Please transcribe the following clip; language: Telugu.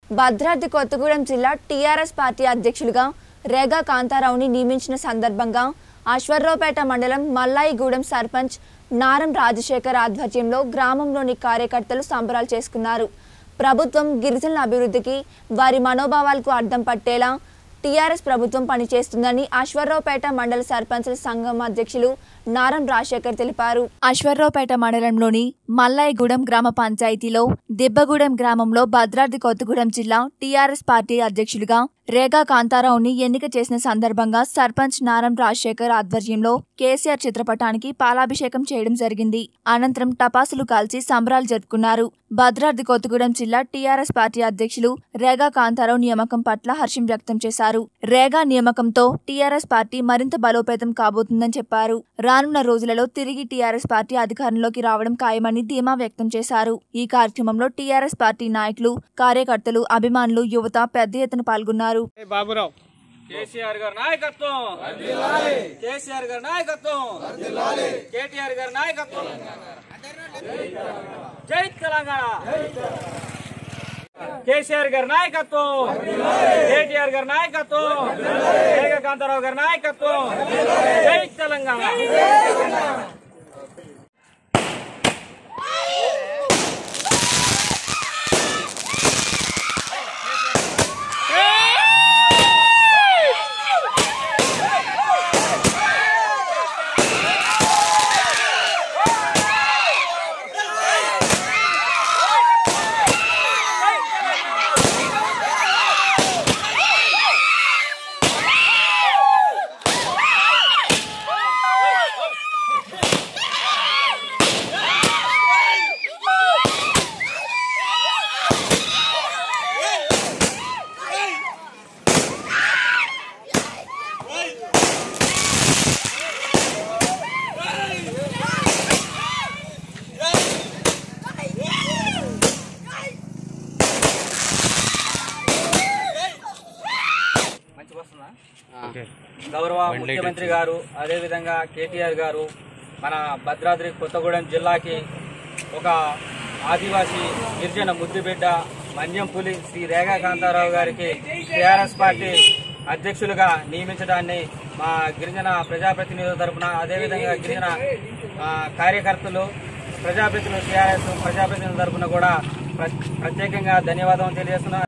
భద్రాద్రి కొత్తగూడెం జిల్లా టీఆర్ఎస్ పార్టీ అధ్యక్షులుగా రేగా కాంతారావుని నియమించిన సందర్భంగా అశ్వర్రావుపేట మండలం మల్లాయిగూడెం సర్పంచ్ నారం రాజశేఖర్ ఆధ్వర్యంలో గ్రామంలోని కార్యకర్తలు సంబరాలు చేసుకున్నారు ప్రభుత్వం గిరిజనుల అభివృద్ధికి వారి మనోభావాలకు అర్థం పట్టేలా టీఆర్ఎస్ ప్రభుత్వం పనిచేస్తుందని అశ్వర్రావుపేట మండల సర్పంచుల సంఘం అధ్యక్షులు నారం రాజశేఖర్ తెలిపారు అశ్వర్రావుపేట మండలంలోని మల్లాయిగూడెం గ్రామ పంచాయతీలో దిబ్బగూడెం గ్రామంలో భద్రాద్రి కొత్తగూడెం జిల్లా టీఆర్ఎస్ పార్టీ అధ్యక్షులుగా రేగా కాంతారావుని ఎన్నిక చేసిన సందర్భంగా సర్పంచ్ నారం రాజశేఖర్ ఆధ్వర్యంలో కేసీఆర్ చిత్రపటానికి పాలాభిషేకం చేయడం జరిగింది అనంతరం టపాసులు కాల్చి సంబరాలు జరుపుకున్నారు భద్రాద్రి కొత్తగూడెం జిల్లా టీఆర్ఎస్ పార్టీ అధ్యక్షులు రేగా కాంతారావు నియామకం పట్ల హర్షం వ్యక్తం చేశారు రేగా నియామకంతో టీఆర్ఎస్ పార్టీ మరింత బలోపేతం కాబోతుందని చెప్పారు రానున్న రోజులలో తిరిగి టీఆర్ఎస్ పార్టీ అధికారంలోకి రావడం ఖాయమని ధీమా వ్యక్తం చేశారు ఈ కార్యక్రమంలో టీఆర్ఎస్ పార్టీ నాయకులు కార్యకర్తలు అభిమానులు యువత పెద్ద ఎత్తున పాల్గొన్నారు ఏ బాబురావు కేసీఆర్ గారి నాయకత్వం కేసీఆర్ గారి నాయకత్వం కేటీఆర్ గారి నాయకత్వం జై తెలంగాణ కేసీఆర్ గారి నాయకత్వం కేటీఆర్ గారి నాయకత్వం రేఖా కాంతారావు గారి నాయకత్వం జై తెలంగాణ మంచిగా వస్తుందా గౌరవ ముఖ్యమంత్రి గారు అదేవిధంగా కేటీఆర్ గారు మన భద్రాద్రి కొత్తగూడెం జిల్లాకి ఒక ఆదివాసీ గిరిజన ముద్దుబిడ్డ మన్యం పులి శ్రీ రేఖా కాంతారావు గారికి టీఆర్ఎస్ పార్టీ అధ్యక్షులుగా నియమించడాన్ని మా గిరిజన ప్రజాప్రతినిధుల తరపున అదేవిధంగా గిరిజన ఆ, కార్యకర్తలు ప్రజాప్రతినిధులు టీఆర్ఎస్ ప్రజాప్రతినిధుల తరపున కూడా ప్ర- ప్రత్యేకంగా ధన్యవాదాలు తెలియజేస్తున్నా